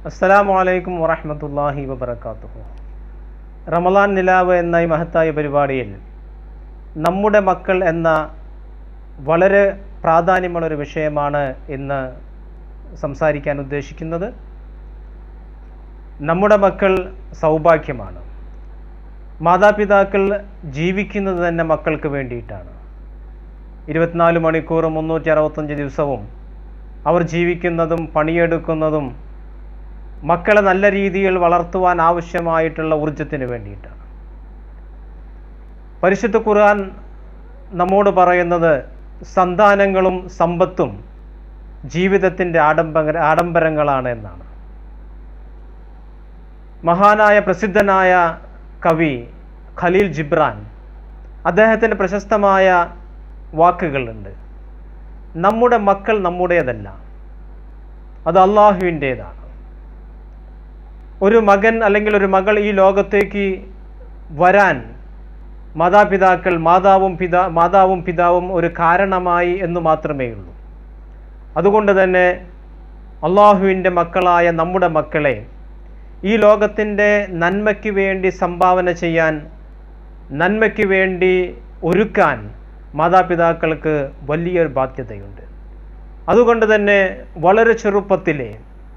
അസ്സലാമു അലൈക്കും വറഹ്മത്തുള്ളാഹി വബറകാതുഹു റമളാൻ നിലാവ് എന്ന ഈ മഹത്തായ പരിപാടിയിൽ നമ്മുടെ മക്കൾ എന്ന വളരെ പ്രാധാന്യമുള്ളൊരു വിഷയമാണ് ഇന്ന് സംസാരിക്കാൻ ഉദ്ദേശിക്കുന്നത് നമ്മുടെ മക്കൾ സൗഭാഗ്യമാണ് മാതാപിതാക്കൾ ജീവിക്കുന്നത് തന്നെ മക്കൾക്ക് വേണ്ടിയിട്ടാണ് ഇരുപത്തിനാല് മണിക്കൂർ മുന്നൂറ്റി അറുപത്തഞ്ച് ദിവസവും അവർ ജീവിക്കുന്നതും പണിയെടുക്കുന്നതും മക്കളെ നല്ല രീതിയിൽ വളർത്തുവാൻ ആവശ്യമായിട്ടുള്ള ഊർജത്തിന് വേണ്ടിയിട്ടാണ് പരിശുദ്ധ ഖുർആൻ നമ്മോട് പറയുന്നത് സന്താനങ്ങളും സമ്പത്തും ജീവിതത്തിൻ്റെ ആഡംബര ആഡംബരങ്ങളാണ് എന്നാണ് മഹാനായ പ്രസിദ്ധനായ കവി ഖലീൽ ജിബ്രാൻ അദ്ദേഹത്തിൻ്റെ പ്രശസ്തമായ വാക്കുകളുണ്ട് നമ്മുടെ മക്കൾ നമ്മുടേതല്ല അത് അള്ളാഹുവിൻ്റേതാണ് ഒരു മകൻ അല്ലെങ്കിൽ ഒരു മകൾ ഈ ലോകത്തേക്ക് വരാൻ മാതാപിതാക്കൾ മാതാവും പിതാ മാതാവും പിതാവും ഒരു കാരണമായി എന്ന് മാത്രമേ ഉള്ളൂ അതുകൊണ്ട് തന്നെ അള്ളാഹുവിൻ്റെ മക്കളായ നമ്മുടെ മക്കളെ ഈ ലോകത്തിൻ്റെ നന്മയ്ക്ക് വേണ്ടി സംഭാവന ചെയ്യാൻ നന്മയ്ക്ക് വേണ്ടി ഒരുക്കാൻ മാതാപിതാക്കൾക്ക് വലിയൊരു ബാധ്യതയുണ്ട് അതുകൊണ്ട് തന്നെ വളരെ ചെറുപ്പത്തിലെ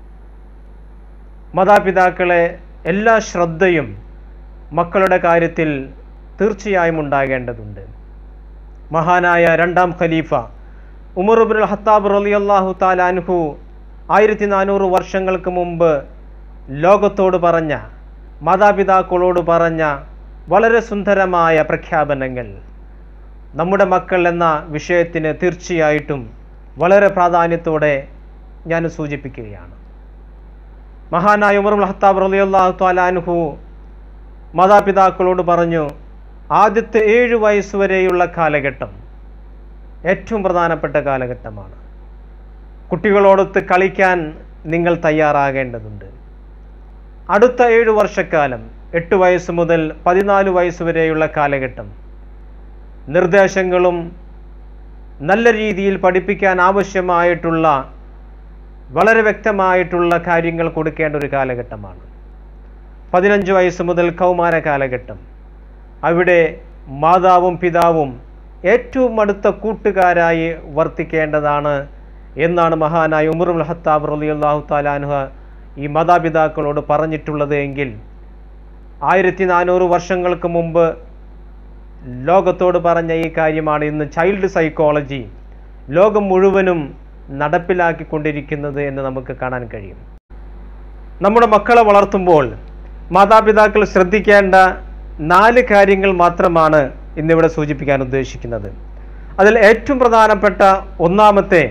മാതാപിതാക്കളെ എല്ലാ ശ്രദ്ധയും മക്കളുടെ കാര്യത്തിൽ തീർച്ചയായും ഉണ്ടാകേണ്ടതുണ്ട് മഹാനായ രണ്ടാം ഖലീഫ ഉമറുബുൽ ഹത്താബ് റലിയല്ലാഹു താലാൻഹു ആയിരത്തി നാനൂറ് വർഷങ്ങൾക്ക് മുമ്പ് ലോകത്തോട് പറഞ്ഞ മാതാപിതാക്കളോട് പറഞ്ഞ വളരെ സുന്ദരമായ പ്രഖ്യാപനങ്ങൾ നമ്മുടെ മക്കൾ എന്ന വിഷയത്തിന് തീർച്ചയായിട്ടും വളരെ പ്രാധാന്യത്തോടെ ഞാൻ സൂചിപ്പിക്കുകയാണ് മഹാനായ ഉമർ ഹത്താബ് റലിയല്ലാഹു താലാൻഹു മാതാപിതാക്കളോട് പറഞ്ഞു ആദ്യത്തെ ഏഴ് വയസ്സ് വരെയുള്ള കാലഘട്ടം ഏറ്റവും പ്രധാനപ്പെട്ട കാലഘട്ടമാണ് കുട്ടികളോടൊത്ത് കളിക്കാൻ നിങ്ങൾ തയ്യാറാകേണ്ടതുണ്ട് അടുത്ത ഏഴ് വർഷക്കാലം എട്ട് വയസ്സ് മുതൽ പതിനാല് വയസ്സ് വരെയുള്ള കാലഘട്ടം നിർദ്ദേശങ്ങളും നല്ല രീതിയിൽ പഠിപ്പിക്കാൻ ആവശ്യമായിട്ടുള്ള വളരെ വ്യക്തമായിട്ടുള്ള കാര്യങ്ങൾ കൊടുക്കേണ്ട ഒരു കാലഘട്ടമാണ് പതിനഞ്ച് വയസ്സ് മുതൽ കൗമാര കാലഘട്ടം അവിടെ മാതാവും പിതാവും ഏറ്റവും അടുത്ത കൂട്ടുകാരായി വർത്തിക്കേണ്ടതാണ് എന്നാണ് മഹാനായ ഉമറുൽ ഹത്താബ് റലിയല്ലാഹു താലാനുഹ ഈ മാതാപിതാക്കളോട് പറഞ്ഞിട്ടുള്ളത് എങ്കിൽ ആയിരത്തി നാനൂറ് വർഷങ്ങൾക്ക് മുമ്പ് ലോകത്തോട് പറഞ്ഞ ഈ കാര്യമാണ് ഇന്ന് ചൈൽഡ് സൈക്കോളജി ലോകം മുഴുവനും നടപ്പിലാക്കിക്കൊണ്ടിരിക്കുന്നത് എന്ന് നമുക്ക് കാണാൻ കഴിയും നമ്മുടെ മക്കളെ വളർത്തുമ്പോൾ മാതാപിതാക്കൾ ശ്രദ്ധിക്കേണ്ട നാല് കാര്യങ്ങൾ മാത്രമാണ് ഇന്നിവിടെ സൂചിപ്പിക്കാൻ ഉദ്ദേശിക്കുന്നത് അതിൽ ഏറ്റവും പ്രധാനപ്പെട്ട ഒന്നാമത്തെ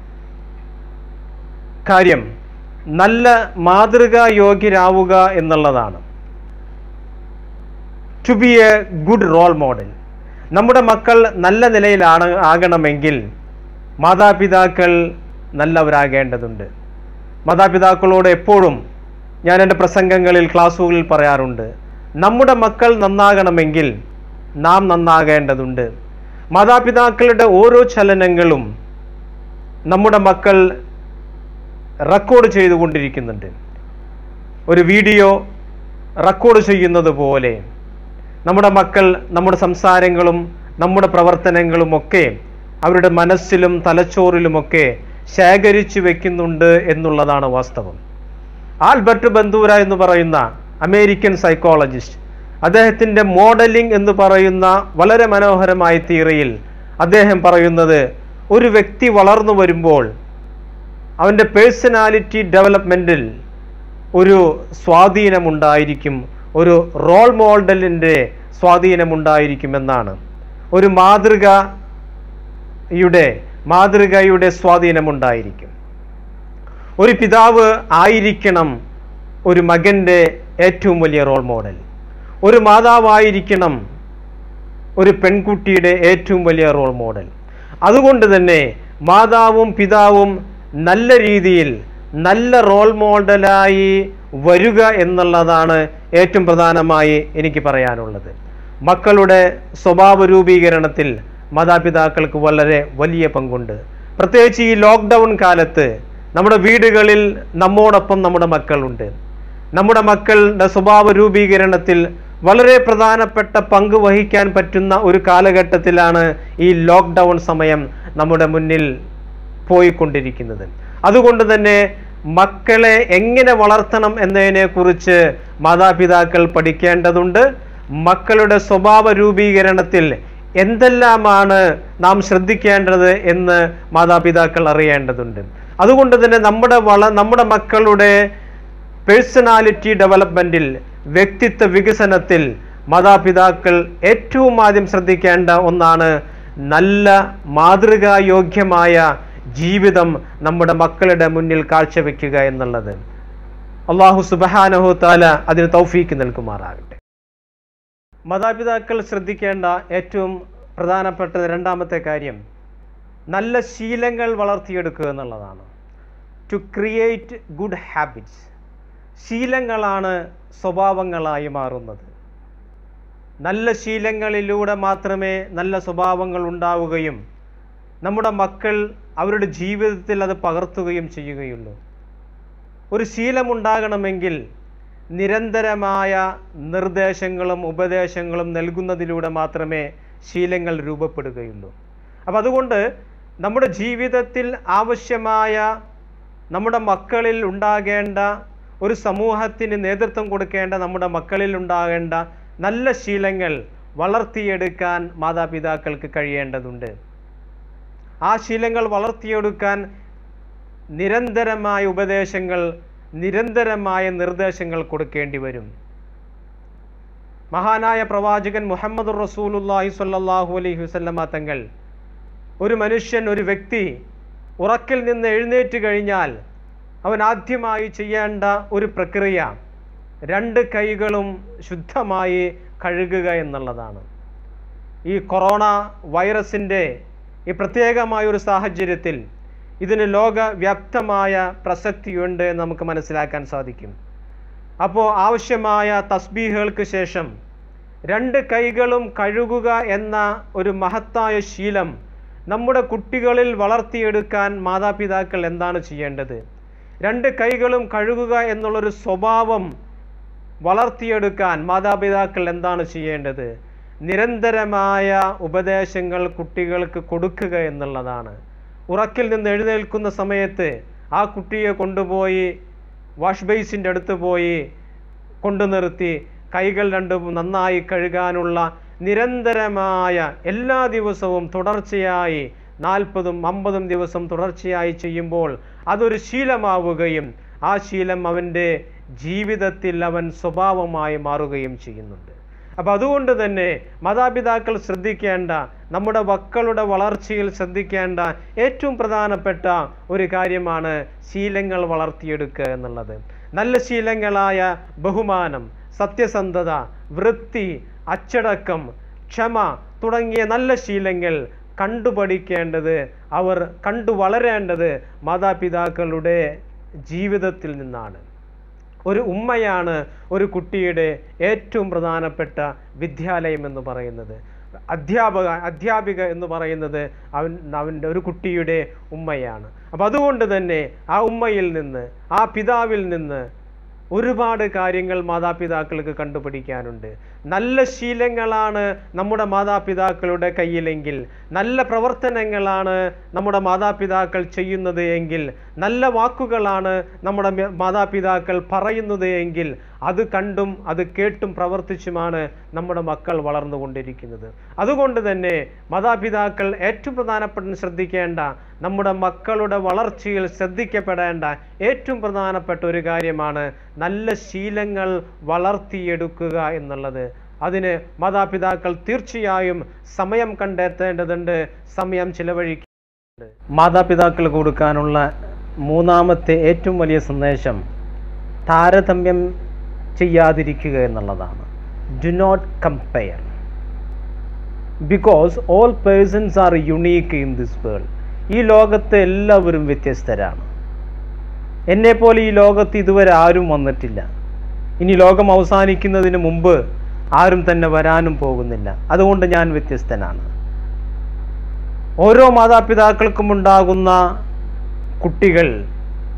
കാര്യം നല്ല മാതൃകാ യോഗ്യരാവുക എന്നുള്ളതാണ് to be a good role model നമ്മുടെ മക്കൾ നല്ല നിലയിലാണ് ആകണമെങ്കിൽ മാതാപിതാക്കൾ നല്ലവരാകേണ്ടതുണ്ട് മാതാപിതാക്കളോട് എപ്പോഴും ഞാൻ എൻ്റെ പ്രസംഗങ്ങളിൽ ക്ലാസ്സുകളിൽ പറയാറുണ്ട് നമ്മുടെ മക്കൾ നന്നാകണമെങ്കിൽ നാം നന്നാകേണ്ടതുണ്ട് മാതാപിതാക്കളുടെ ഓരോ ചലനങ്ങളും നമ്മുടെ മക്കൾ റെക്കോർഡ് ചെയ്തുകൊണ്ടിരിക്കുന്നുണ്ട് ഒരു വീഡിയോ റെക്കോർഡ് ചെയ്യുന്നത് പോലെ നമ്മുടെ മക്കൾ നമ്മുടെ സംസാരങ്ങളും നമ്മുടെ പ്രവർത്തനങ്ങളും ഒക്കെ അവരുടെ മനസ്സിലും തലച്ചോറിലുമൊക്കെ ശേഖരിച്ചു വെക്കുന്നുണ്ട് എന്നുള്ളതാണ് വാസ്തവം ആൽബർട്ട് ബന്ദൂര എന്ന് പറയുന്ന അമേരിക്കൻ സൈക്കോളജിസ്റ്റ് അദ്ദേഹത്തിൻ്റെ മോഡലിംഗ് എന്ന് പറയുന്ന വളരെ മനോഹരമായ തിയറിയിൽ അദ്ദേഹം പറയുന്നത് ഒരു വ്യക്തി വളർന്നു വരുമ്പോൾ അവൻ്റെ പേഴ്സണാലിറ്റി ഡെവലപ്മെൻറ്റിൽ ഒരു സ്വാധീനമുണ്ടായിരിക്കും ഒരു റോൾ മോഡലിൻ്റെ സ്വാധീനമുണ്ടായിരിക്കുമെന്നാണ് ഒരു മാതൃകയുടെ മാതൃകയുടെ സ്വാധീനമുണ്ടായിരിക്കും ഒരു പിതാവ് ആയിരിക്കണം ഒരു മകൻ്റെ ഏറ്റവും വലിയ റോൾ മോഡൽ ഒരു മാതാവായിരിക്കണം ഒരു പെൺകുട്ടിയുടെ ഏറ്റവും വലിയ റോൾ മോഡൽ അതുകൊണ്ട് തന്നെ മാതാവും പിതാവും നല്ല രീതിയിൽ നല്ല റോൾ മോഡലായി വരിക എന്നുള്ളതാണ് ഏറ്റവും പ്രധാനമായി എനിക്ക് പറയാനുള്ളത് മക്കളുടെ സ്വഭാവ രൂപീകരണത്തിൽ മാതാപിതാക്കൾക്ക് വളരെ വലിയ പങ്കുണ്ട് പ്രത്യേകിച്ച് ഈ ലോക്ക്ഡൗൺ കാലത്ത് നമ്മുടെ വീടുകളിൽ നമ്മോടൊപ്പം നമ്മുടെ മക്കളുണ്ട് നമ്മുടെ മക്കളുടെ സ്വഭാവ രൂപീകരണത്തിൽ വളരെ പ്രധാനപ്പെട്ട പങ്ക് വഹിക്കാൻ പറ്റുന്ന ഒരു കാലഘട്ടത്തിലാണ് ഈ ലോക്ക്ഡൗൺ സമയം നമ്മുടെ മുന്നിൽ പോയിക്കൊണ്ടിരിക്കുന്നത് അതുകൊണ്ട് തന്നെ മക്കളെ എങ്ങനെ വളർത്തണം എന്നതിനെക്കുറിച്ച് മാതാപിതാക്കൾ പഠിക്കേണ്ടതുണ്ട് മക്കളുടെ സ്വഭാവ രൂപീകരണത്തിൽ എന്തെല്ലാമാണ് നാം ശ്രദ്ധിക്കേണ്ടത് എന്ന് മാതാപിതാക്കൾ അറിയേണ്ടതുണ്ട് അതുകൊണ്ട് തന്നെ നമ്മുടെ വള നമ്മുടെ മക്കളുടെ പേഴ്സണാലിറ്റി ഡെവലപ്മെൻറ്റിൽ വ്യക്തിത്വ വികസനത്തിൽ മാതാപിതാക്കൾ ഏറ്റവും ആദ്യം ശ്രദ്ധിക്കേണ്ട ഒന്നാണ് നല്ല മാതൃകായോഗ്യമായ ജീവിതം നമ്മുടെ മക്കളുടെ മുന്നിൽ കാഴ്ചവെക്കുക എന്നുള്ളത് അള്ളാഹു സുബഹാനഹു താല അതിന് തൗഫീക്ക് നൽകുമാറാകട്ടെ മാതാപിതാക്കൾ ശ്രദ്ധിക്കേണ്ട ഏറ്റവും പ്രധാനപ്പെട്ട രണ്ടാമത്തെ കാര്യം നല്ല ശീലങ്ങൾ വളർത്തിയെടുക്കുക എന്നുള്ളതാണ് ടു ക്രിയേറ്റ് ഗുഡ് ഹാബിറ്റ്സ് ശീലങ്ങളാണ് സ്വഭാവങ്ങളായി മാറുന്നത് നല്ല ശീലങ്ങളിലൂടെ മാത്രമേ നല്ല സ്വഭാവങ്ങൾ ഉണ്ടാവുകയും നമ്മുടെ മക്കൾ അവരുടെ ജീവിതത്തിൽ അത് പകർത്തുകയും ചെയ്യുകയുള്ളൂ ഒരു ശീലമുണ്ടാകണമെങ്കിൽ നിരന്തരമായ നിർദ്ദേശങ്ങളും ഉപദേശങ്ങളും നൽകുന്നതിലൂടെ മാത്രമേ ശീലങ്ങൾ രൂപപ്പെടുകയുള്ളൂ അപ്പം അതുകൊണ്ട് നമ്മുടെ ജീവിതത്തിൽ ആവശ്യമായ നമ്മുടെ മക്കളിൽ ഉണ്ടാകേണ്ട ഒരു സമൂഹത്തിന് നേതൃത്വം കൊടുക്കേണ്ട നമ്മുടെ മക്കളിൽ ഉണ്ടാകേണ്ട നല്ല ശീലങ്ങൾ വളർത്തിയെടുക്കാൻ മാതാപിതാക്കൾക്ക് കഴിയേണ്ടതുണ്ട് ആ ശീലങ്ങൾ വളർത്തിയെടുക്കാൻ നിരന്തരമായ ഉപദേശങ്ങൾ നിരന്തരമായ നിർദ്ദേശങ്ങൾ കൊടുക്കേണ്ടി വരും മഹാനായ പ്രവാചകൻ മുഹമ്മദ് റസൂലുല്ലാഹി സ്വല്ലല്ലാഹു അലൈഹി വസല്ലമ തങ്ങൾ ഒരു മനുഷ്യൻ ഒരു വ്യക്തി ഉറക്കിൽ നിന്ന് എഴുന്നേറ്റ് കഴിഞ്ഞാൽ അവൻ ആദ്യമായി ചെയ്യേണ്ട ഒരു പ്രക്രിയ രണ്ട് കൈകളും ശുദ്ധമായി കഴുകുക എന്നുള്ളതാണ് ഈ കൊറോണ വൈറസിൻ്റെ ഈ പ്രത്യേകമായ ഒരു സാഹചര്യത്തിൽ ഇതിന് ലോകവ്യാപ്തമായ പ്രസക്തിയുണ്ട് എന്ന് നമുക്ക് മനസ്സിലാക്കാൻ സാധിക്കും അപ്പോൾ ആവശ്യമായ തസ്ബീഹുകൾക്ക് ശേഷം രണ്ട് കൈകളും കഴുകുക എന്ന ഒരു മഹത്തായ ശീലം നമ്മുടെ കുട്ടികളിൽ വളർത്തിയെടുക്കാൻ മാതാപിതാക്കൾ എന്താണ് ചെയ്യേണ്ടത് രണ്ട് കൈകളും കഴുകുക എന്നുള്ളൊരു സ്വഭാവം വളർത്തിയെടുക്കാൻ മാതാപിതാക്കൾ എന്താണ് ചെയ്യേണ്ടത് നിരന്തരമായ ഉപദേശങ്ങൾ കുട്ടികൾക്ക് കൊടുക്കുക എന്നുള്ളതാണ് ഉറക്കിൽ നിന്ന് എഴുന്നേൽക്കുന്ന സമയത്ത് ആ കുട്ടിയെ കൊണ്ടുപോയി വാഷ് ബേസിൻ്റെ അടുത്ത് പോയി കൊണ്ടു നിർത്തി കൈകൾ രണ്ടും നന്നായി കഴുകാനുള്ള നിരന്തരമായ എല്ലാ ദിവസവും തുടർച്ചയായി നാൽപ്പതും അമ്പതും ദിവസം തുടർച്ചയായി ചെയ്യുമ്പോൾ അതൊരു ശീലമാവുകയും ആ ശീലം അവൻ്റെ ജീവിതത്തിൽ അവൻ സ്വഭാവമായി മാറുകയും ചെയ്യുന്നുണ്ട് അപ്പം അതുകൊണ്ട് തന്നെ മാതാപിതാക്കൾ ശ്രദ്ധിക്കേണ്ട നമ്മുടെ മക്കളുടെ വളർച്ചയിൽ ശ്രദ്ധിക്കേണ്ട ഏറ്റവും പ്രധാനപ്പെട്ട ഒരു കാര്യമാണ് ശീലങ്ങൾ വളർത്തിയെടുക്കുക എന്നുള്ളത് നല്ല ശീലങ്ങളായ ബഹുമാനം സത്യസന്ധത വൃത്തി അച്ചടക്കം ക്ഷമ തുടങ്ങിയ നല്ല ശീലങ്ങൾ കണ്ടുപഠിക്കേണ്ടത് അവർ കണ്ടു വളരേണ്ടത് മാതാപിതാക്കളുടെ ജീവിതത്തിൽ നിന്നാണ് ഒരു ഉമ്മയാണ് ഒരു കുട്ടിയുടെ ഏറ്റവും പ്രധാനപ്പെട്ട വിദ്യാലയം എന്ന് പറയുന്നത് അധ്യാപക അധ്യാപിക എന്ന് പറയുന്നത് അവൻ അവൻ്റെ ഒരു കുട്ടിയുടെ ഉമ്മയാണ് അപ്പം അതുകൊണ്ട് തന്നെ ആ ഉമ്മയിൽ നിന്ന് ആ പിതാവിൽ നിന്ന് ഒരുപാട് കാര്യങ്ങൾ മാതാപിതാക്കൾക്ക് കണ്ടുപിടിക്കാനുണ്ട് നല്ല ശീലങ്ങളാണ് നമ്മുടെ മാതാപിതാക്കളുടെ കയ്യിലെങ്കിൽ നല്ല പ്രവർത്തനങ്ങളാണ് നമ്മുടെ മാതാപിതാക്കൾ ചെയ്യുന്നത് എങ്കിൽ നല്ല വാക്കുകളാണ് നമ്മുടെ മ- മാതാപിതാക്കൾ പറയുന്നത് എങ്കിൽ അത് കണ്ടും അത് കേട്ടും പ്രവർത്തിച്ചുമാണ് നമ്മുടെ മക്കൾ വളർന്നുകൊണ്ടിരിക്കുന്നത് അതുകൊണ്ട് തന്നെ മാതാപിതാക്കൾ ഏറ്റവും പ്രധാനപ്പെട്ട ശ്രദ്ധിക്കേണ്ട നമ്മുടെ മക്കളുടെ വളർച്ചയിൽ ശ്രദ്ധിക്കപ്പെടേണ്ട ഏറ്റവും പ്രധാനപ്പെട്ട ഒരു കാര്യമാണ് നല്ല ശീലങ്ങൾ വളർത്തിയെടുക്കുക എന്നുള്ളത് അതിന് മാതാപിതാക്കൾ തീർച്ചയായും സമയം കണ്ടെത്തേണ്ടതുണ്ട് സമയം ചിലവഴിക്കേണ്ടതുണ്ട് മാതാപിതാക്കൾ കൊടുക്കാനുള്ള മൂന്നാമത്തെ ഏറ്റവും വലിയ സന്ദേശം താരതമ്യം ചെയ്യാതിരിക്കുക എന്നുള്ളതാണ് do not compare because all persons are unique in this world ഈ ലോകത്ത് എല്ലാവരും വ്യത്യസ്തരാണ് എന്നെപ്പോലെ ഈ ലോകത്ത് ഇതുവരെ ആരും വന്നിട്ടില്ല ഇനി ലോകം അവസാനിക്കുന്നതിന് മുമ്പ് ആരും തന്നെ വരാനും പോകുന്നില്ല അതുകൊണ്ട് ഞാൻ വ്യത്യസ്തനാണ് ഓരോ മാതാപിതാക്കൾക്കും ഉണ്ടാകുന്ന കുട്ടികൾ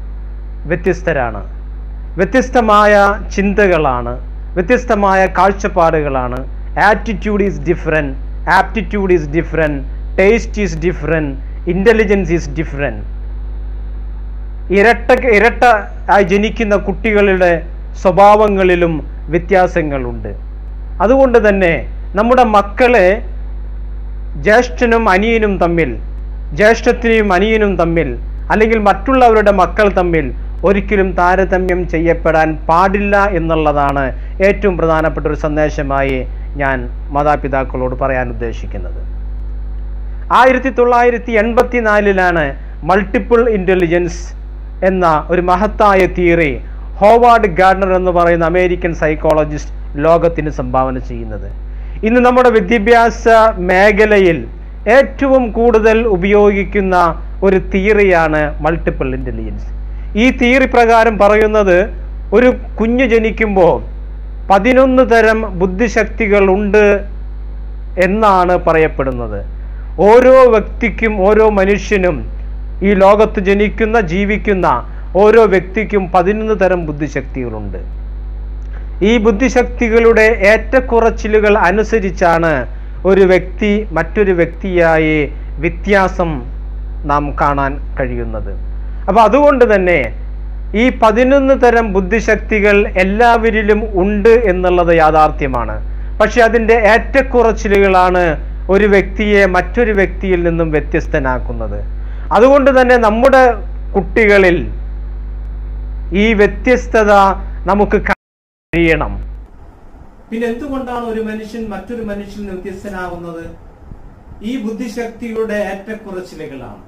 വ്യത്യസ്തരാണ് വ്യത്യസ്തമായ ചിന്തകളാണ് വ്യത്യസ്തമായ കാഴ്ചപ്പാടുകളാണ് attitude is different aptitude is different taste is different intelligence is different ഇരട്ട ഇരട്ട ആയി ജനിക്കുന്ന കുട്ടികളുടെ സ്വഭാവങ്ങളിലും വ്യത്യാസങ്ങളുണ്ട് അതുകൊണ്ട് തന്നെ നമ്മുടെ മക്കളെ ജ്യേഷ്ഠനും അനിയനും തമ്മിൽ ജ്യേഷ്ഠത്തിനെയും അനിയനും തമ്മിൽ അല്ലെങ്കിൽ മറ്റുള്ളവരുടെ മക്കൾ തമ്മിൽ ഒരിക്കലും താരതമ്യം ചെയ്യപ്പെടാൻ പാടില്ല എന്നുള്ളതാണ് ഏറ്റവും പ്രധാനപ്പെട്ട ഒരു സന്ദേശമായി ഞാൻ മാതാപിതാക്കളോട് പറയാൻ ഉദ്ദേശിക്കുന്നത് ആയിരത്തി തൊള്ളായിരത്തി എൺപത്തി നാലിലാണ് മൾട്ടിപ്പിൾ ഇൻ്റലിജൻസ് എന്ന ഒരു മഹത്തായ തിയറി ഹോവാർഡ് ഗാർഡനർ എന്ന് പറയുന്ന അമേരിക്കൻ സൈക്കോളജിസ്റ്റ് ലോകത്തിന് സംഭാവന ചെയ്യുന്നത് ഇന്ന് നമ്മുടെ വിദ്യാഭ്യാസ മേഖലയിൽ ഏറ്റവും കൂടുതൽ ഉപയോഗിക്കുന്ന ഒരു തിയറിയാണ് മൾട്ടിപ്പിൾ ഇൻ്റലിജൻസ് ഈ തിയറി പ്രകാരം പറയുന്നത് ഒരു കുഞ്ഞ് ജനിക്കുമ്പോൾ പതിനൊന്ന് തരം ബുദ്ധിശക്തികൾ ഉണ്ട് എന്നാണ് പറയപ്പെടുന്നത് ഓരോ വ്യക്തിക്കും ഓരോ മനുഷ്യനും ഈ ലോകത്ത് ജനിക്കുന്ന ജീവിക്കുന്ന ഓരോ വ്യക്തിക്കും പതിനൊന്ന് തരം ബുദ്ധിശക്തികളുണ്ട് ഈ ബുദ്ധിശക്തികളുടെ ഏറ്റക്കുറച്ചിലുകൾ അനുസരിച്ചാണ് ഒരു വ്യക്തി മറ്റൊരു വ്യക്തിയായി വ്യത്യാസം നാം കാണാൻ കഴിയുന്നത് അപ്പോൾ അതുകൊണ്ട് തന്നെ ഈ പതിനൊന്ന് തരം ബുദ്ധിശക്തികൾ എല്ലാവരിലും ഉണ്ട് എന്നുള്ളത് യാഥാർത്ഥ്യമാണ് പക്ഷെ അതിൻ്റെ ഏറ്റക്കുറച്ചിലുകളാണ് ഒരു വ്യക്തിയെ മറ്റൊരു വ്യക്തിയിൽ നിന്നും വ്യത്യസ്തനാക്കുന്നത് അതുകൊണ്ട് തന്നെ നമ്മുടെ കുട്ടികളിൽ ഈ വ്യത്യസ്തത നമുക്ക് കഴിയണം പിന്നെ എന്തുകൊണ്ടാണ് ഒരു മനുഷ്യൻ മറ്റൊരു മനുഷ്യൻ വ്യത്യസ്തനാകുന്നത് ഈ ബുദ്ധിശക്തിയുടെ ഏറ്റക്കുറച്ചിലുകളാണ്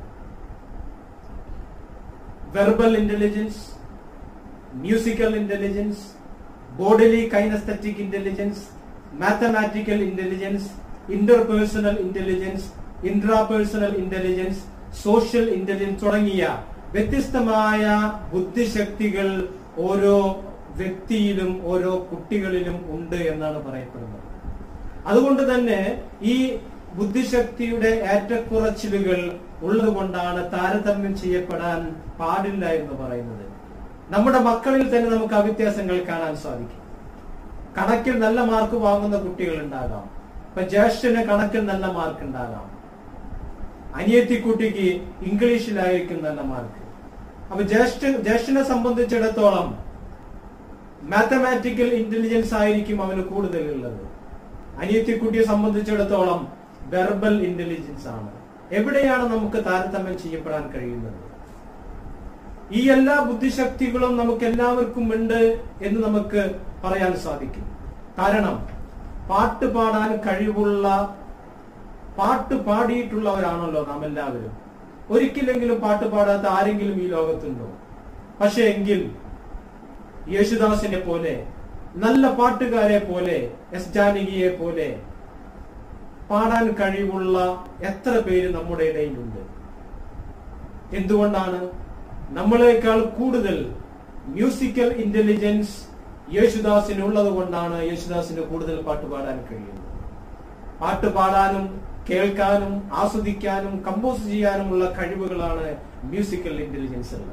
verbal intelligence musical intelligence bodily kinesthetic intelligence mathematical intelligence interpersonal intelligence intrapersonal intelligence social intelligence തുടങ്ങിയ വ്യത്യസ്തമായ ബുദ്ധിശക്തികൾ ഓരോ വ്യക്തിയിലും ഓരോ കുട്ടികളിലും ഉണ്ട് എന്നാണ് പറയപ്പെടുന്നത് അതുകൊണ്ട് തന്നെ ഈ ബുദ്ധിശക്തിയുടെ ഏറ്റക്കുറച്ചിലുകൾ ഉള്ളതുകൊണ്ടാണ് താരതമ്യം ചെയ്യപ്പെടാൻ പാടില്ല എന്ന് പറയുന്നത് നമ്മുടെ മക്കളിൽ തന്നെ നമുക്ക് അവ്യത്യാസങ്ങൾ കാണാൻ സാധിക്കും കണക്കിൽ നല്ല മാർക്ക് വാങ്ങുന്ന കുട്ടികൾ ഉണ്ടാകാം ഇപ്പൊ ജ്യേഷ്ഠന് കണക്കിൽ നല്ല മാർക്ക് ഉണ്ടാകാം അനിയത്തിക്കുട്ടിക്ക് ഇംഗ്ലീഷിലായിരിക്കും നല്ല മാർക്ക് അപ്പൊ ജ്യേഷ്ഠ ജ്യേഷ്ഠനെ സംബന്ധിച്ചിടത്തോളം മാത്തമാറ്റിക്കൽ ഇന്റലിജൻസ് ആയിരിക്കും അവന് കൂടുതലുള്ളത് അനിയത്തിക്കുട്ടിയെ സംബന്ധിച്ചിടത്തോളം വെർബൽ ഇന്റലിജൻസ് ആണ് എവിടെയാണ് നമുക്ക് താരതമ്യം ചെയ്യപ്പെടാൻ കഴിയുന്നത് ഈ എല്ലാ ബുദ്ധിശക്തികളും നമുക്ക് എല്ലാവർക്കും ഉണ്ട് എന്ന് നമുക്ക് പറയാൻ സാധിക്കും കാരണം പാട്ട് പാടാൻ കഴിവുള്ള പാട്ട് പാടിയിട്ടുള്ളവരാണല്ലോ നാം എല്ലാവരും ഒരിക്കലെങ്കിലും പാട്ട് പാടാത്ത ആരെങ്കിലും ഈ ലോകത്തുണ്ടോ പക്ഷെ എങ്കിൽ യേശുദാസിനെ പോലെ നല്ല പാട്ടുകാരെ പോലെ എസ് ജാനകിയെ പോലെ പാടാൻ കഴിവുള്ള എത്ര പേര് നമ്മുടെ ഇടയിലുണ്ട് എന്തുകൊണ്ടാണ് നമ്മളെക്കാൾ കൂടുതൽ മ്യൂസിക്കൽ ഇന്റലിജൻസ് യേശുദാസിന് ഉള്ളത് കൊണ്ടാണ് യേശുദാസിന് കൂടുതൽ പാട്ട് പാടാൻ കഴിയുന്നത് പാട്ട് പാടാനും കേൾക്കാനും ആസ്വദിക്കാനും കമ്പോസ് ചെയ്യാനുമുള്ള കഴിവുകളാണ് മ്യൂസിക്കൽ ഇന്റലിജൻസ് ഉള്ളത്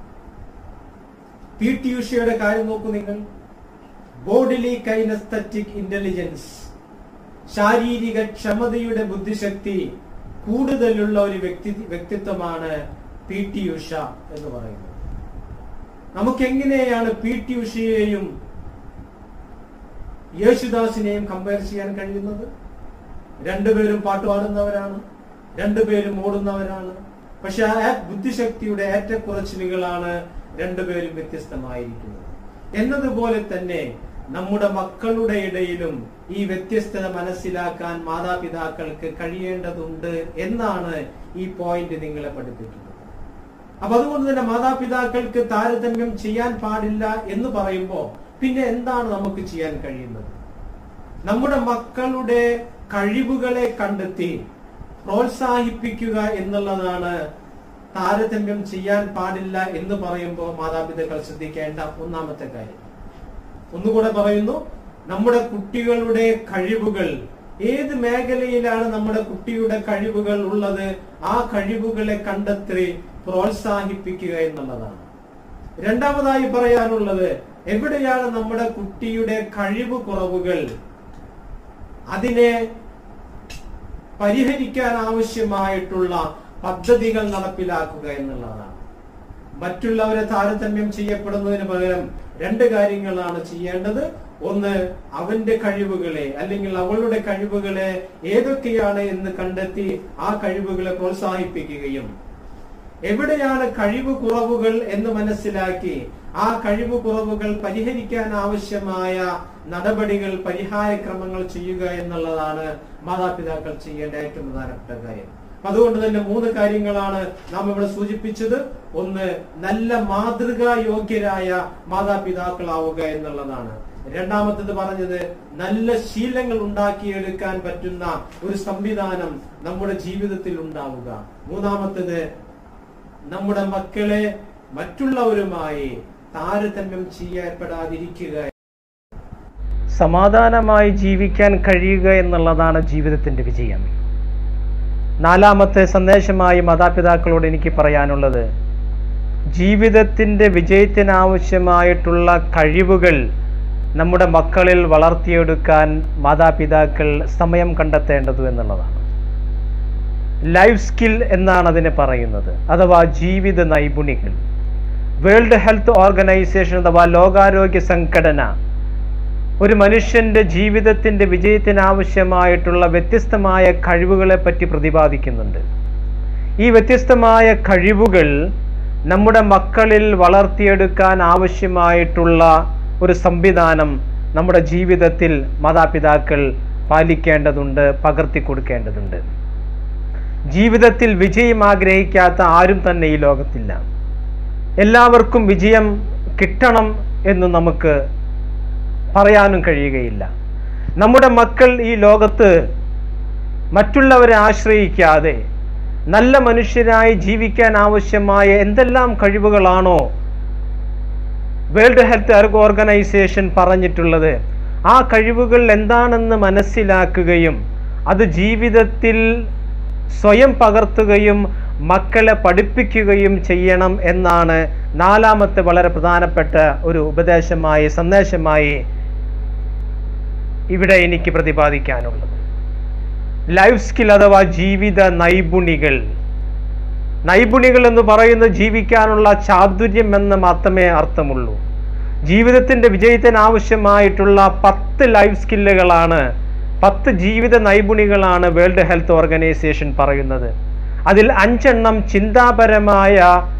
പി ടി ഉഷയുടെ കാര്യം നോക്കൂ നിങ്ങൾ ബോഡിലി കൈനസ്തറ്റിക് ഇന്റലിജൻസ് ശാരീരിക ക്ഷമതയുടെ ബുദ്ധിശക്തി കൂടുതലുള്ള ഒരു വ്യക്തി വ്യക്തിത്വമാണ് പി ടി ഉഷ എന്ന് പറയുന്നത് നമുക്ക് എങ്ങനെയാണ് പി ടി ഉഷയെയും യേശുദാസിനെയും കമ്പയർ ചെയ്യാൻ കഴിയുന്നത് രണ്ടുപേരും പാട്ട് പാടുന്നവരാണ് രണ്ടുപേരും ഓടുന്നവരാണ് പക്ഷെ ആ ബുദ്ധിശക്തിയുടെ ഏറ്റക്കുറച്ചിലുകളാണ് രണ്ടുപേരും വ്യത്യസ്തമായിരിക്കുന്നത് എന്നതുപോലെ തന്നെ നമ്മുടെ മക്കളുടെ ഇടയിലും ഈ വ്യത്യസ്തത മനസ്സിലാക്കാൻ മാതാപിതാക്കൾക്ക് കഴിയേണ്ടതുണ്ട് എന്നാണ് ഈ പോയിന്റ് നിങ്ങളെ പഠിപ്പിക്കുന്നത് അപ്പൊ അതുകൊണ്ട് തന്നെ മാതാപിതാക്കൾക്ക് താരതമ്യം ചെയ്യാൻ പാടില്ല എന്ന് പറയുമ്പോൾ പിന്നെ എന്താണ് നമുക്ക് ചെയ്യാൻ കഴിയുന്നത് നമ്മുടെ മക്കളുടെ കഴിവുകളെ കണ്ടെത്തി പ്രോത്സാഹിപ്പിക്കുക എന്നുള്ളതാണ് താരതമ്യം ചെയ്യാൻ പാടില്ല എന്ന് പറയുമ്പോൾ മാതാപിതാക്കൾ ശ്രദ്ധിക്കേണ്ട ഒന്നാമത്തെ കാര്യം ഒന്നുകൂടെ പറയുന്നു നമ്മുടെ കുട്ടികളുടെ കഴിവുകൾ ഏത് മേഖലയിലാണ് നമ്മുടെ കുട്ടിയുടെ കഴിവുകൾ ഉള്ളത് ആ കഴിവുകളെ കണ്ടെത്തി പ്രോത്സാഹിപ്പിക്കുക എന്നുള്ളതാണ് രണ്ടാമതായി പറയാനുള്ളത് എവിടെയാണ് നമ്മുടെ കുട്ടിയുടെ കഴിവ് കുറവുകൾ അതിനെ പരിഹരിക്കാൻ ആവശ്യമായിട്ടുള്ള പദ്ധതികൾ നടപ്പിലാക്കുക എന്നുള്ളതാണ് മറ്റുള്ളവരെ താരതമ്യം ചെയ്യപ്പെടുന്നതിന് പകരം രണ്ട് കാര്യങ്ങളാണ് ചെയ്യേണ്ടത് ഒന്ന് അവന്റെ കഴിവുകളെ അല്ലെങ്കിൽ അവളുടെ കഴിവുകളെ ഏതൊക്കെയാണ് എന്ന് കണ്ടെത്തി ആ കഴിവുകളെ പ്രോത്സാഹിപ്പിക്കുകയും എവിടെയാണ് കഴിവ് കുറവുകൾ എന്ന് മനസ്സിലാക്കി ആ കഴിവ് കുറവുകൾ പരിഹരിക്കാൻ ആവശ്യമായ നടപടികൾ പരിഹാരക്രമങ്ങൾ ചെയ്യുക എന്നുള്ളതാണ് മാതാപിതാക്കൾ ചെയ്യേണ്ട ഏറ്റവും പ്രധാനപ്പെട്ട കാര്യം അപ്പൊ അതുകൊണ്ട് തന്നെ മൂന്ന് കാര്യങ്ങളാണ് നാം ഇവിടെ സൂചിപ്പിച്ചത് ഒന്ന് നല്ല മാതൃകാ യോഗ്യരായ മാതാപിതാക്കളാവുക എന്നുള്ളതാണ് രണ്ടാമത്തത് പറഞ്ഞത് നല്ല ശീലങ്ങൾ ഉണ്ടാക്കിയെടുക്കാൻ പറ്റുന്ന ഒരു സംവിധാനം നമ്മുടെ ജീവിതത്തിൽ ഉണ്ടാവുക മൂന്നാമത്തത് നമ്മുടെ മക്കളെ മറ്റുള്ളവരുമായി താരതമ്യം ചെയ്യപ്പെടാതിരിക്കുക സമാധാനമായി ജീവിക്കാൻ കഴിയുക എന്നുള്ളതാണ് ജീവിതത്തിന്റെ വിജയം നാലാമത്തെ സന്ദേശമായി മാതാപിതാക്കളോട് എനിക്ക് പറയാനുള്ളത് ജീവിതത്തിന്റെ വിജയത്തിനാവശ്യമായിട്ടുള്ള കഴിവുകൾ നമ്മുടെ മക്കളിൽ വളർത്തിയെടുക്കാൻ മാതാപിതാക്കൾ സമയം കണ്ടെത്തേണ്ടതു എന്നുള്ളതാണ് ലൈഫ് സ്കിൽ എന്നാണ് അതിനെ പറയുന്നത് അഥവാ ജീവിത നൈപുണികൾ വേൾഡ് ഹെൽത്ത് ഓർഗനൈസേഷൻ അഥവാ ലോകാരോഗ്യ സംഘടന ഒരു മനുഷ്യന്റെ ജീവിതത്തിന്റെ വിജയത്തിനാവശ്യമായിട്ടുള്ള വ്യത്യസ്തമായ കഴിവുകളെ പറ്റി പ്രതിപാദിക്കുന്നുണ്ട് ഈ വ്യത്യസ്തമായ കഴിവുകൾ നമ്മുടെ മക്കളിൽ വളർത്തിയെടുക്കാൻ ആവശ്യമായിട്ടുള്ള ഒരു സംവിധാനം നമ്മുടെ ജീവിതത്തിൽ മാതാപിതാക്കൾ പാലിക്കേണ്ടതുണ്ട് പകർത്തി കൊടുക്കേണ്ടതുണ്ട് ജീവിതത്തിൽ വിജയം ആഗ്രഹിക്കാത്ത ആരും തന്നെ ഈ ലോകത്തില്ല എല്ലാവർക്കും വിജയം കിട്ടണം എന്ന് നമുക്ക് പറയാനും കഴിയുകയില്ല നമ്മുടെ മക്കൾ ഈ ലോകത്ത് മറ്റുള്ളവരെ ആശ്രയിക്കാതെ നല്ല മനുഷ്യരായി ജീവിക്കാൻ ആവശ്യമായ എന്തെല്ലാം കഴിവുകളാണോ വേൾഡ് ഹെൽത്ത് ഓർഗനൈസേഷൻ പറഞ്ഞിട്ടുള്ളത് ആ കഴിവുകൾ എന്താണെന്ന് മനസ്സിലാക്കുകയും അത് ജീവിതത്തിൽ സ്വയം പകർത്തുകയും മക്കളെ പഠിപ്പിക്കുകയും ചെയ്യണം എന്നാണ് നാലാമത്തെ വളരെ പ്രധാനപ്പെട്ട ഒരു ഉപദേശമായി സന്ദേശമായി ഇവിടെ എനിക്ക് പ്രതിപാദിക്കാനുള്ളത് ലൈഫ് സ്കിൽ അഥവാ ജീവിത നൈപുണികൾ നൈപുണികൾ എന്ന് പറയുന്നത് ജീവിക്കാനുള്ള ചാതുര്യം എന്ന് മാത്രമേ അർത്ഥമുള്ളൂ ജീവിതത്തിന്റെ വിജയത്തിന് ആവശ്യമായിട്ടുള്ള പത്ത് ലൈഫ് സ്കില്ലുകളാണ് പത്ത് ജീവിത നൈപുണികളാണ് വേൾഡ് ഹെൽത്ത് ഓർഗനൈസേഷൻ പറയുന്നത് അതിൽ അഞ്ചെണ്ണം ചിന്താപരമായ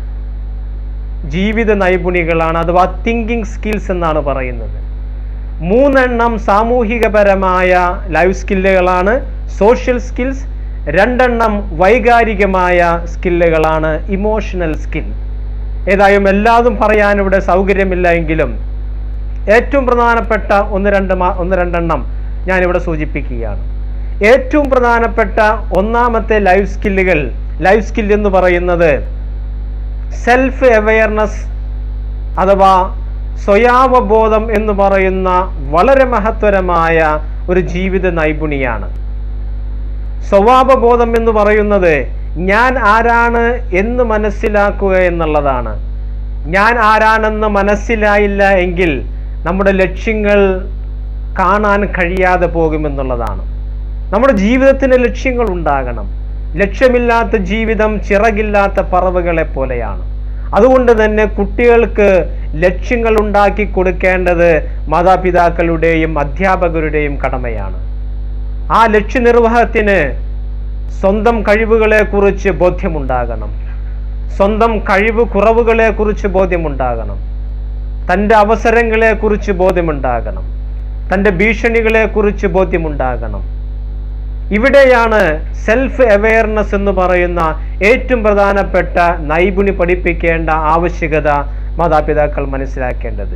ജീവിത നൈപുണികളാണ് അഥവാ തിങ്കിങ് സ്കിൽസ് എന്നാണ് പറയുന്നത് മൂന്നെണ്ണം സാമൂഹികപരമായ ലൈഫ് സ്കില്ലുകളാണ് സോഷ്യൽ സ്കിൽസ് രണ്ടെണ്ണം വൈകാരികമായ സ്കില്ലുകളാണ് ഇമോഷണൽ സ്കിൽ ഏതായാലും എല്ലാതും പറയാൻ ഇവിടെ സൗകര്യമില്ല എങ്കിലും ഏറ്റവും പ്രധാനപ്പെട്ട ഒന്ന് രണ്ട് മാ- ഒന്ന് രണ്ടെണ്ണം ഞാനിവിടെ സൂചിപ്പിക്കുകയാണ് ഏറ്റവും പ്രധാനപ്പെട്ട ഒന്നാമത്തെ ലൈഫ് സ്കില്ലുകൾ ലൈഫ് സ്കിൽ എന്ന് പറയുന്നത് സെൽഫ് അവയർനെസ് അഥവാ സ്വയാവബോധം എന്ന് പറയുന്ന വളരെ മഹത്വരമായ ഒരു ജീവിത നൈപുണിയാണ് സ്വഭാവബോധം എന്ന് പറയുന്നത് ഞാൻ ആരാണ് എന്ന് മനസ്സിലാക്കുക എന്നുള്ളതാണ് ഞാൻ ആരാണെന്ന് മനസ്സിലായില്ല എങ്കിൽ നമ്മുടെ ലക്ഷ്യങ്ങൾ കാണാൻ കഴിയാതെ പോകുമെന്നുള്ളതാണ് നമ്മുടെ ജീവിതത്തിന് ലക്ഷ്യങ്ങൾ ഉണ്ടാകണം ലക്ഷ്യമില്ലാത്ത ജീവിതം ചിറകില്ലാത്ത പറവുകളെ പോലെയാണ് അതുകൊണ്ട് തന്നെ കുട്ടികൾക്ക് ലക്ഷ്യങ്ങൾ ഉണ്ടാക്കി കൊടുക്കേണ്ടത് മാതാപിതാക്കളുടെയും അധ്യാപകരുടെയും കടമയാണ് ആ ലക്ഷ്യനിർവഹത്തിന് സ്വന്തം കഴിവുകളെ കുറിച്ച് ബോധ്യമുണ്ടാകണം സ്വന്തം കഴിവ് കുറവുകളെ കുറിച്ച് ബോധ്യമുണ്ടാകണം തൻ്റെ അവസരങ്ങളെ കുറിച്ച് ബോധ്യമുണ്ടാകണം തൻ്റെ ഭീഷണികളെ കുറിച്ച് ബോധ്യമുണ്ടാകണം ഇവിടെയാണ് സെൽഫ് അവെയർനെസ് എന്ന് പറയുന്ന ഏറ്റവും പ്രധാനപ്പെട്ട നൈപുണി പഠിപ്പിക്കേണ്ട ആവശ്യകത മാതാപിതാക്കൾ മനസ്സിലാക്കേണ്ടത്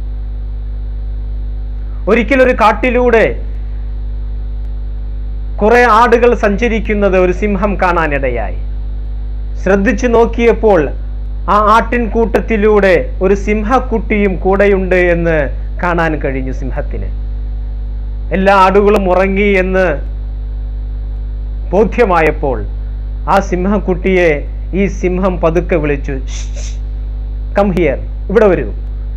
ഒരിക്കലൊരു കാട്ടിലൂടെ കുറെ ആടുകൾ സഞ്ചരിക്കുന്നത് ഒരു സിംഹം കാണാനിടയായി ശ്രദ്ധിച്ചു നോക്കിയപ്പോൾ ആ ആട്ടിൻകൂട്ടത്തിലൂടെ ഒരു സിംഹക്കുട്ടിയും കൂടെയുണ്ട് എന്ന് കാണാൻ കഴിഞ്ഞു സിംഹത്തിന് എല്ലാ ആടുകളും ഉറങ്ങി എന്ന് ബോധ്യമായപ്പോൾ ആ സിംഹക്കുട്ടിയെ ഈ സിംഹം പതുക്കെ വിളിച്ചു കം ഹിയർ ഇവിടെ വരൂ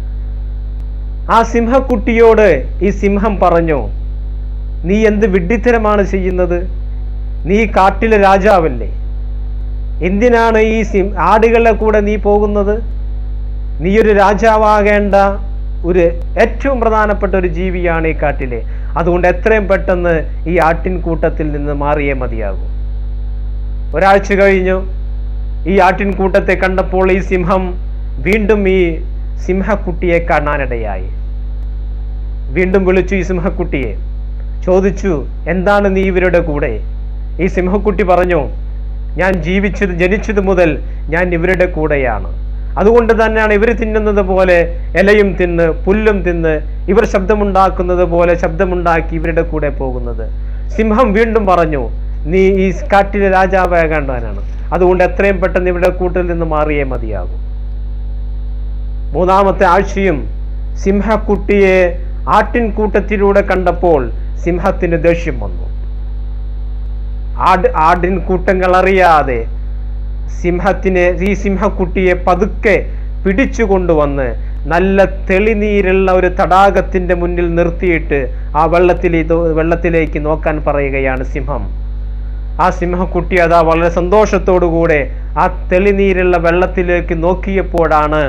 ആ സിംഹക്കുട്ടിയോട് ഈ സിംഹം പറഞ്ഞു നീ എന്ത് വിഡ്ഢിത്തരമാണ് ചെയ്യുന്നത് നീ കാട്ടിലെ രാജാവല്ലേ എന്തിനാണ് ഈ സിം ആടുകളുടെ കൂടെ നീ പോകുന്നത് നീ ഒരു രാജാവാകേണ്ട ഒരു ഏറ്റവും പ്രധാനപ്പെട്ട ഒരു ജീവിയാണ് ഈ കാട്ടിലെ അതുകൊണ്ട് എത്രയും പെട്ടെന്ന് ഈ ആട്ടിൻകൂട്ടത്തിൽ നിന്ന് മാറിയേ മതിയാകൂ ഒരാഴ്ച കഴിഞ്ഞു ഈ ആട്ടിൻകൂട്ടത്തെ കണ്ടപ്പോൾ ഈ സിംഹം വീണ്ടും ഈ സിംഹക്കുട്ടിയെ കാണാനിടയായി വീണ്ടും വിളിച്ചു ഈ സിംഹക്കുട്ടിയെ ചോദിച്ചു എന്താണ് നീ ഇവരുടെ കൂടെ ഈ സിംഹക്കുട്ടി പറഞ്ഞു ഞാൻ ജീവിച്ചത് ജനിച്ചത് മുതൽ ഞാൻ ഇവരുടെ കൂടെയാണ് അതുകൊണ്ട് തന്നെയാണ് ഇവർ തിന്നുന്നത് പോലെ ഇലയും തിന്ന് പുല്ലും തിന്ന് ഇവർ ശബ്ദമുണ്ടാക്കുന്നത് പോലെ ശബ്ദമുണ്ടാക്കി ഇവരുടെ കൂടെ പോകുന്നത് സിംഹം വീണ്ടും പറഞ്ഞു നീ ഈ കാട്ടിലെ രാജാവാകേണ്ടവനാണ് അതുകൊണ്ട് എത്രയും പെട്ടെന്ന് ഇവരുടെ കൂട്ടിൽ നിന്ന് മാറിയേ മതിയാകും മൂന്നാമത്തെ ആഴ്ചയും സിംഹക്കുട്ടിയെ ആട്ടിൻകൂട്ടത്തിലൂടെ കണ്ടപ്പോൾ സിംഹത്തിന് ദേഷ്യം വന്നു ആട് ആടിൻ കൂട്ടങ്ങൾ അറിയാതെ സിംഹത്തിനെ ഈ സിംഹക്കുട്ടിയെ പതുക്കെ പിടിച്ചു കൊണ്ടുവന്ന് നല്ല തെളിനീരുള്ള ഒരു തടാകത്തിന്റെ മുന്നിൽ നിർത്തിയിട്ട് ആ വെള്ളത്തിലേക്ക് വെള്ളത്തിലേക്ക് നോക്കാൻ പറയുകയാണ് സിംഹം ആ സിംഹക്കുട്ടി അതാ വളരെ സന്തോഷത്തോടുകൂടെ ആ തെളിനീരുള്ള വെള്ളത്തിലേക്ക് നോക്കിയപ്പോഴാണ്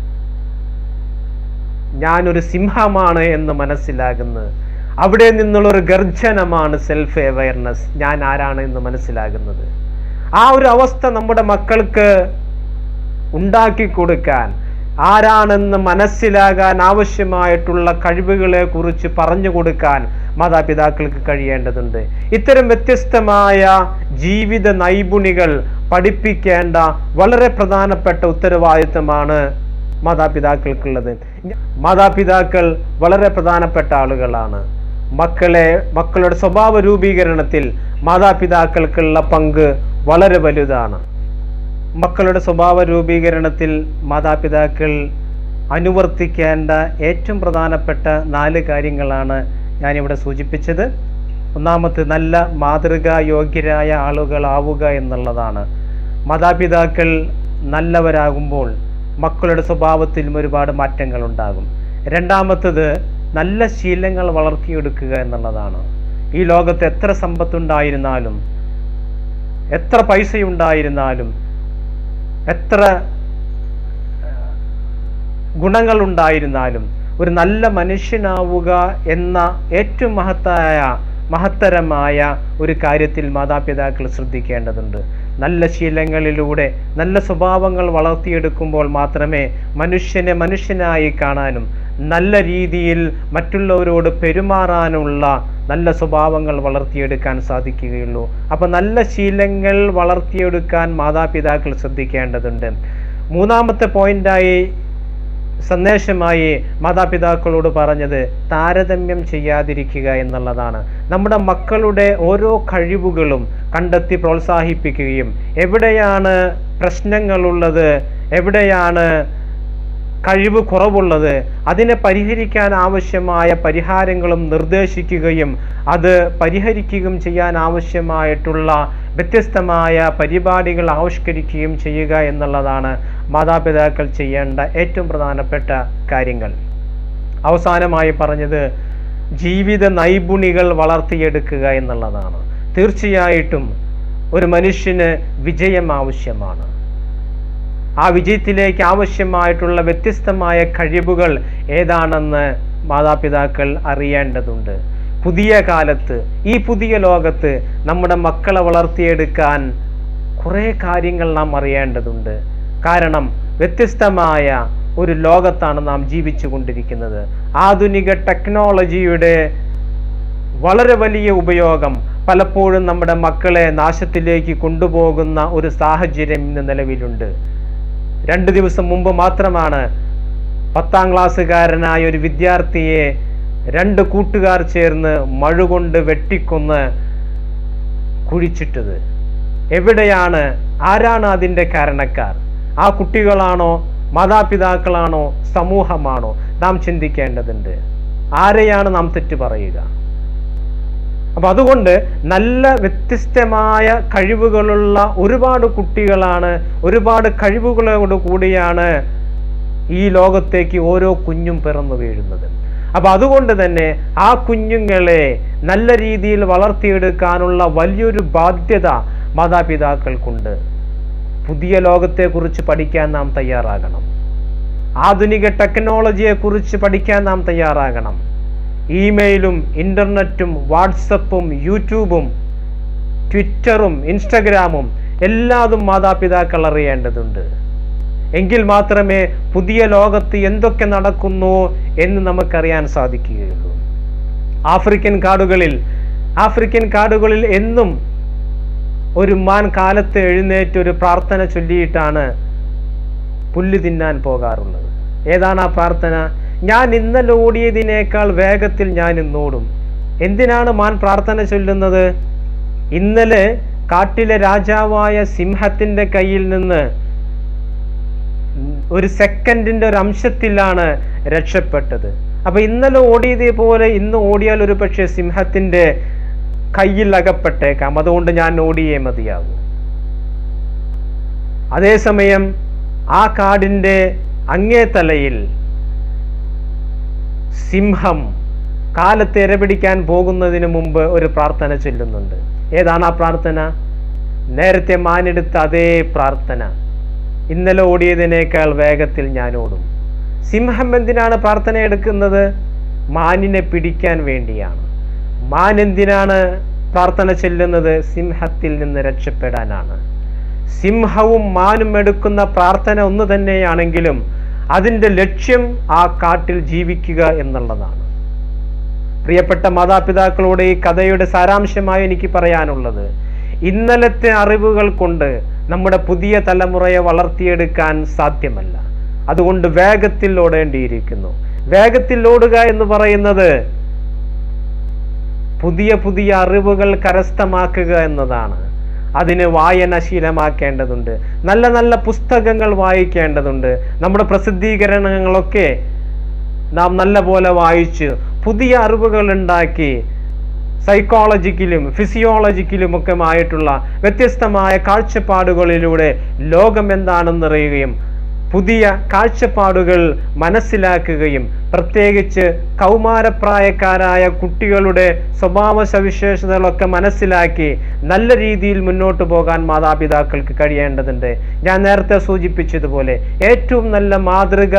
ഞാനൊരു സിംഹമാണ് എന്ന് മനസ്സിലാകുന്നത് അവിടെ നിന്നുള്ള ഒരു ഗർജനമാണ് സെൽഫ് അവയർനെസ് ഞാൻ ആരാണ് എന്ന് മനസ്സിലാകുന്നത് ആ ഒരു അവസ്ഥ നമ്മുടെ മക്കൾക്ക് ഉണ്ടാക്കി കൊടുക്കാൻ ആരാണെന്ന് മനസ്സിലാകാൻ ആവശ്യമായിട്ടുള്ള കഴിവുകളെ കുറിച്ച് പറഞ്ഞു കൊടുക്കാൻ മാതാപിതാക്കൾക്ക് കഴിയേണ്ടതുണ്ട് ഇത്തരം വ്യത്യസ്തമായ ജീവിത നൈപുണികൾ പഠിപ്പിക്കേണ്ട വളരെ പ്രധാനപ്പെട്ട ഉത്തരവാദിത്തമാണ് മാതാപിതാക്കൾക്കുള്ളത് മാതാപിതാക്കൾ വളരെ പ്രധാനപ്പെട്ട ആളുകളാണ് മക്കളെ മക്കളുടെ സ്വഭാവ രൂപീകരണത്തിൽ മാതാപിതാക്കൾക്കുള്ള പങ്ക് വളരെ വലുതാണ് മക്കളുടെ സ്വഭാവ രൂപീകരണത്തിൽ മാതാപിതാക്കൾ അനുവർത്തിക്കേണ്ട ഏറ്റവും പ്രധാനപ്പെട്ട നാല് കാര്യങ്ങളാണ് ഞാനിവിടെ സൂചിപ്പിച്ചത് ഒന്നാമത് നല്ല മാതൃകാ യോഗ്യരായ ആളുകളാവുക എന്നുള്ളതാണ് മാതാപിതാക്കൾ നല്ലവരാകുമ്പോൾ മക്കളുടെ സ്വഭാവത്തിലും ഒരുപാട് മാറ്റങ്ങൾ ഉണ്ടാകും രണ്ടാമത്തത് നല്ല ശീലങ്ങൾ വളർത്തിയെടുക്കുക എന്നുള്ളതാണ് ഈ ലോകത്ത് എത്ര സമ്പത്തുണ്ടായിരുന്നാലും എത്ര പൈസയുണ്ടായിരുന്നാലും എത്ര ഗുണങ്ങൾ ഉണ്ടായിരുന്നാലും ഒരു നല്ല മനുഷ്യനാവുക എന്ന ഏറ്റവും മഹത്തായ മഹത്തരമായ ഒരു കാര്യത്തിൽ മാതാപിതാക്കൾ ശ്രദ്ധിക്കേണ്ടതുണ്ട് നല്ല ശീലങ്ങളിലൂടെ നല്ല സ്വഭാവങ്ങൾ വളർത്തിയെടുക്കുമ്പോൾ മാത്രമേ മനുഷ്യനെ മനുഷ്യനായി കാണാനും നല്ല രീതിയിൽ മറ്റുള്ളവരോട് പെരുമാറാനുള്ള നല്ല സ്വഭാവങ്ങൾ വളർത്തിയെടുക്കാൻ സാധിക്കുകയുള്ളൂ അപ്പൊ നല്ല ശീലങ്ങൾ വളർത്തിയെടുക്കാൻ മാതാപിതാക്കൾ ശ്രദ്ധിക്കേണ്ടതുണ്ട് മൂന്നാമത്തെ പോയിന്റായി സന്ദേശമായി മാതാപിതാക്കളോട് പറഞ്ഞത് താരതമ്യം ചെയ്യാതിരിക്കുക എന്നുള്ളതാണ് നമ്മുടെ മക്കളുടെ ഓരോ കഴിവുകളും കണ്ടെത്തി പ്രോത്സാഹിപ്പിക്കുകയും എവിടെയാണ് പ്രശ്നങ്ങളുള്ളത് എവിടെയാണ് കഴിവ് കുറവുള്ളത് അതിനെ പരിഹരിക്കാൻ ആവശ്യമായ പരിഹാരങ്ങളും നിർദ്ദേശിക്കുകയും അത് പരിഹരിക്കുകയും ചെയ്യാൻ ആവശ്യമായിട്ടുള്ള വ്യത്യസ്തമായ പരിപാടികൾ ആവിഷ്കരിക്കുകയും ചെയ്യുക എന്നുള്ളതാണ് മാതാപിതാക്കൾ ചെയ്യേണ്ട ഏറ്റവും പ്രധാനപ്പെട്ട കാര്യങ്ങൾ അവസാനമായി പറഞ്ഞത് ജീവിത നൈപുണികൾ വളർത്തിയെടുക്കുക എന്നുള്ളതാണ് തീർച്ചയായിട്ടും ഒരു മനുഷ്യന് വിജയം ആവശ്യമാണ് ആ വിജയത്തിലേക്ക് ആവശ്യമായിട്ടുള്ള വ്യത്യസ്തമായ കഴിവുകൾ ഏതാണെന്ന് മാതാപിതാക്കൾ അറിയേണ്ടതുണ്ട് പുതിയ കാലത്ത് ഈ പുതിയ ലോകത്ത് നമ്മുടെ മക്കളെ വളർത്തിയെടുക്കാൻ കുറേ കാര്യങ്ങൾ നാം അറിയേണ്ടതുണ്ട് കാരണം വ്യത്യസ്തമായ ഒരു ലോകത്താണ് നാം ജീവിച്ചു കൊണ്ടിരിക്കുന്നത് ആധുനിക ടെക്നോളജിയുടെ വളരെ വലിയ ഉപയോഗം പലപ്പോഴും നമ്മുടെ മക്കളെ നാശത്തിലേക്ക് കൊണ്ടുപോകുന്ന ഒരു സാഹചര്യം ഇന്ന് നിലവിലുണ്ട് രണ്ട് ദിവസം മുമ്പ് മാത്രമാണ് പത്താം ക്ലാസ്സുകാരനായ ഒരു വിദ്യാർത്ഥിയെ രണ്ട് കൂട്ടുകാർ ചേർന്ന് മഴ കൊണ്ട് വെട്ടിക്കൊന്ന് കുഴിച്ചിട്ടത് എവിടെയാണ് ആരാണ് അതിൻ്റെ കാരണക്കാർ ആ കുട്ടികളാണോ മാതാപിതാക്കളാണോ സമൂഹമാണോ നാം ചിന്തിക്കേണ്ടതുണ്ട് ആരെയാണ് നാം തെറ്റ് പറയുക അപ്പൊ അതുകൊണ്ട് നല്ല വ്യത്യസ്തമായ കഴിവുകളുള്ള ഒരുപാട് കുട്ടികളാണ് ഒരുപാട് കഴിവുകളോട് കൂടിയാണ് ഈ ലോകത്തേക്ക് ഓരോ കുഞ്ഞും പിറന്നു വീഴുന്നത് അപ്പൊ അതുകൊണ്ട് തന്നെ ആ കുഞ്ഞുങ്ങളെ നല്ല രീതിയിൽ വളർത്തിയെടുക്കാനുള്ള വലിയൊരു ബാധ്യത മാതാപിതാക്കൾക്കുണ്ട് പുതിയ ലോകത്തെക്കുറിച്ച് പഠിക്കാൻ നാം തയ്യാറാകണം ആധുനിക ടെക്നോളജിയെ കുറിച്ച് പഠിക്കാൻ നാം തയ്യാറാകണം ഇമെയിലും ഇന്റർനെറ്റും വാട്സപ്പും യൂട്യൂബും ട്വിറ്ററും ഇൻസ്റ്റഗ്രാമും എല്ലാതും മാതാപിതാക്കൾ അറിയേണ്ടതുണ്ട് എങ്കിൽ മാത്രമേ പുതിയ ലോകത്ത് എന്തൊക്കെ നടക്കുന്നു എന്ന് നമുക്കറിയാൻ സാധിക്കുകയുള്ളൂ ആഫ്രിക്കൻ കാടുകളിൽ ആഫ്രിക്കൻ കാടുകളിൽ എന്നും ഒരു മാൻ കാലത്ത് എഴുന്നേറ്റ് ഒരു പ്രാർത്ഥന ചൊല്ലിയിട്ടാണ് പുല്ല് തിന്നാൻ പോകാറുള്ളത് ഏതാണ് ആ പ്രാർത്ഥന ഞാൻ ഇന്നലെ ഓടിയതിനേക്കാൾ വേഗത്തിൽ ഞാൻ ഇന്നോടും എന്തിനാണ് മാൻ പ്രാർത്ഥന ചൊല്ലുന്നത് ഇന്നലെ കാട്ടിലെ രാജാവായ സിംഹത്തിന്റെ കയ്യിൽ നിന്ന് ഒരു സെക്കൻഡിന്റെ ഒരു അംശത്തിലാണ് രക്ഷപ്പെട്ടത് അപ്പൊ ഇന്നലെ ഓടിയതേ പോലെ ഇന്ന് ഓടിയാൽ ഒരു പക്ഷേ സിംഹത്തിന്റെ കയ്യിൽ അകപ്പെട്ടേക്കാം അതുകൊണ്ട് ഞാൻ ഓടിയേ മതിയാകൂ അതേസമയം ആ കാടിന്റെ അങ്ങേ തലയിൽ സിംഹം കാലത്ത് ഇരപിടിക്കാൻ പോകുന്നതിന് മുമ്പ് ഒരു പ്രാർത്ഥന ചൊല്ലുന്നുണ്ട് ഏതാണ് ആ പ്രാർത്ഥന നേരത്തെ മാനെടുത്ത അതേ പ്രാർത്ഥന ഇന്നലെ ഓടിയതിനേക്കാൾ വേഗത്തിൽ ഞാൻ ഓടും സിംഹം എന്തിനാണ് പ്രാർത്ഥന എടുക്കുന്നത് മാനിനെ പിടിക്കാൻ വേണ്ടിയാണ് മാൻ എന്തിനാണ് പ്രാർത്ഥന ചെല്ലുന്നത് സിംഹത്തിൽ നിന്ന് രക്ഷപ്പെടാനാണ് സിംഹവും മാനും എടുക്കുന്ന പ്രാർത്ഥന ഒന്ന് തന്നെയാണെങ്കിലും അതിൻ്റെ ലക്ഷ്യം ആ കാട്ടിൽ ജീവിക്കുക എന്നുള്ളതാണ് പ്രിയപ്പെട്ട മാതാപിതാക്കളോട് ഈ കഥയുടെ സാരാംശമായി എനിക്ക് പറയാനുള്ളത് ഇന്നലത്തെ അറിവുകൾ കൊണ്ട് നമ്മുടെ പുതിയ തലമുറയെ വളർത്തിയെടുക്കാൻ സാധ്യമല്ല അതുകൊണ്ട് വേഗത്തിൽ ഓടേണ്ടിയിരിക്കുന്നു വേഗത്തിൽ ഓടുക എന്ന് പറയുന്നത് പുതിയ പുതിയ അറിവുകൾ കരസ്ഥമാക്കുക എന്നതാണ് അതിന് വായന ശീലമാക്കേണ്ടതുണ്ട് നല്ല നല്ല പുസ്തകങ്ങൾ വായിക്കേണ്ടതുണ്ട് നമ്മുടെ പ്രസിദ്ധീകരണങ്ങളൊക്കെ നാം നല്ല പോലെ വായിച്ച് പുതിയ അറിവുകൾ ഉണ്ടാക്കി സൈക്കോളജിക്കലും ഫിസിയോളജിക്കലും ഒക്കെ ആയിട്ടുള്ള വ്യത്യസ്തമായ കാഴ്ചപ്പാടുകളിലൂടെ ലോകം എന്താണെന്നറിയുകയും പുതിയ കാഴ്ചപ്പാടുകൾ മനസ്സിലാക്കുകയും പ്രത്യേകിച്ച് കൗമാരപ്രായക്കാരായ കുട്ടികളുടെ സ്വഭാവ സവിശേഷതകളൊക്കെ മനസ്സിലാക്കി നല്ല രീതിയിൽ മുന്നോട്ട് പോകാൻ മാതാപിതാക്കൾക്ക് കഴിയേണ്ടതുണ്ട് ഞാൻ നേരത്തെ സൂചിപ്പിച്ചതുപോലെ ഏറ്റവും നല്ല മാതൃക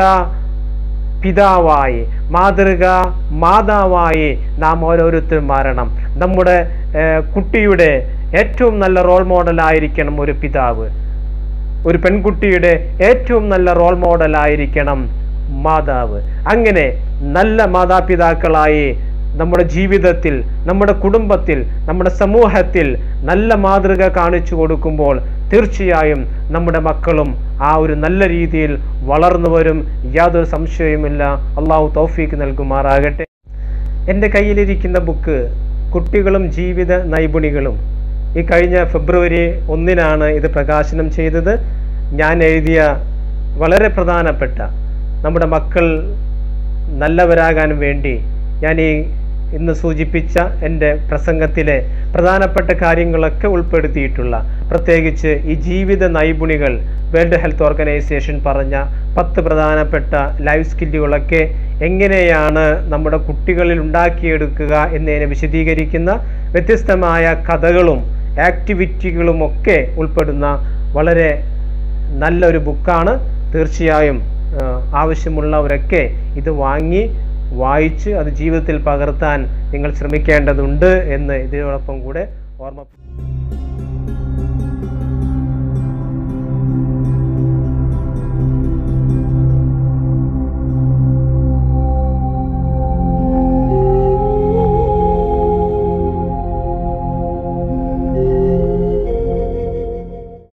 പിതാവായി മാതൃക മാതാവായി നാം ഓരോരുത്തരും മാറണം നമ്മുടെ ഏഹ്, കുട്ടിയുടെ ഏറ്റവും നല്ല റോൾ മോഡലായിരിക്കണം ഒരു പിതാവ് ഒരു പെൺകുട്ടിയുടെ ഏറ്റവും നല്ല റോൾ മോഡലായിരിക്കണം മാതാവ് അങ്ങനെ നല്ല മാതാപിതാക്കളായി നമ്മുടെ ജീവിതത്തിൽ നമ്മുടെ കുടുംബത്തിൽ നമ്മുടെ സമൂഹത്തിൽ നല്ല മാതൃക കാണിച്ചു കൊടുക്കുമ്പോൾ തീർച്ചയായും നമ്മുടെ മക്കളും ആ ഒരു നല്ല രീതിയിൽ വളർന്നു വരും യാതൊരു സംശയവുമില്ല അള്ളാഹു തൗഫീക്ക് നൽകുമാറാകട്ടെ എൻ്റെ കയ്യിലിരിക്കുന്ന ബുക്ക് കുട്ടികളും ജീവിത നൈപുണികളും ഈ കഴിഞ്ഞ ഫെബ്രുവരി ഒന്നിനാണ് ഇത് പ്രകാശനം ചെയ്തത് ഞാൻ എഴുതിയ വളരെ പ്രധാനപ്പെട്ട നമ്മുടെ മക്കൾ നല്ലവരാകാൻ വേണ്ടി ഞാൻ ഈ ഇന്ന് സൂചിപ്പിച്ച എൻ്റെ പ്രസംഗത്തിലെ പ്രധാനപ്പെട്ട കാര്യങ്ങളൊക്കെ ഉൾപ്പെടുത്തിയിട്ടുള്ള പ്രത്യേകിച്ച് ഈ ജീവിത നൈപുണികൾ വേൾഡ് ഹെൽത്ത് ഓർഗനൈസേഷൻ പറഞ്ഞ പത്ത് പ്രധാനപ്പെട്ട ലൈഫ് സ്കില്ലുകളൊക്കെ എങ്ങനെയാണ് നമ്മുടെ കുട്ടികളിൽ ഉണ്ടാക്കിയെടുക്കുക എന്നതിനെ വിശദീകരിക്കുന്ന വ്യത്യസ്തമായ കഥകളും ആക്ടിവിറ്റികളും ഒക്കെ ഉൾപ്പെടുന്ന വളരെ നല്ലൊരു ബുക്കാണ് തീർച്ചയായും ആ, ആവശ്യമുള്ളവരൊക്കെ ഇത് വാങ്ങി വായിച്ച് അത് ജീവിതത്തിൽ പകർത്താൻ നിങ്ങൾ ശ്രമിക്കേണ്ടതുണ്ട് എന്ന് ഇതിനോടൊപ്പം കൂടെ ഓർമ്മ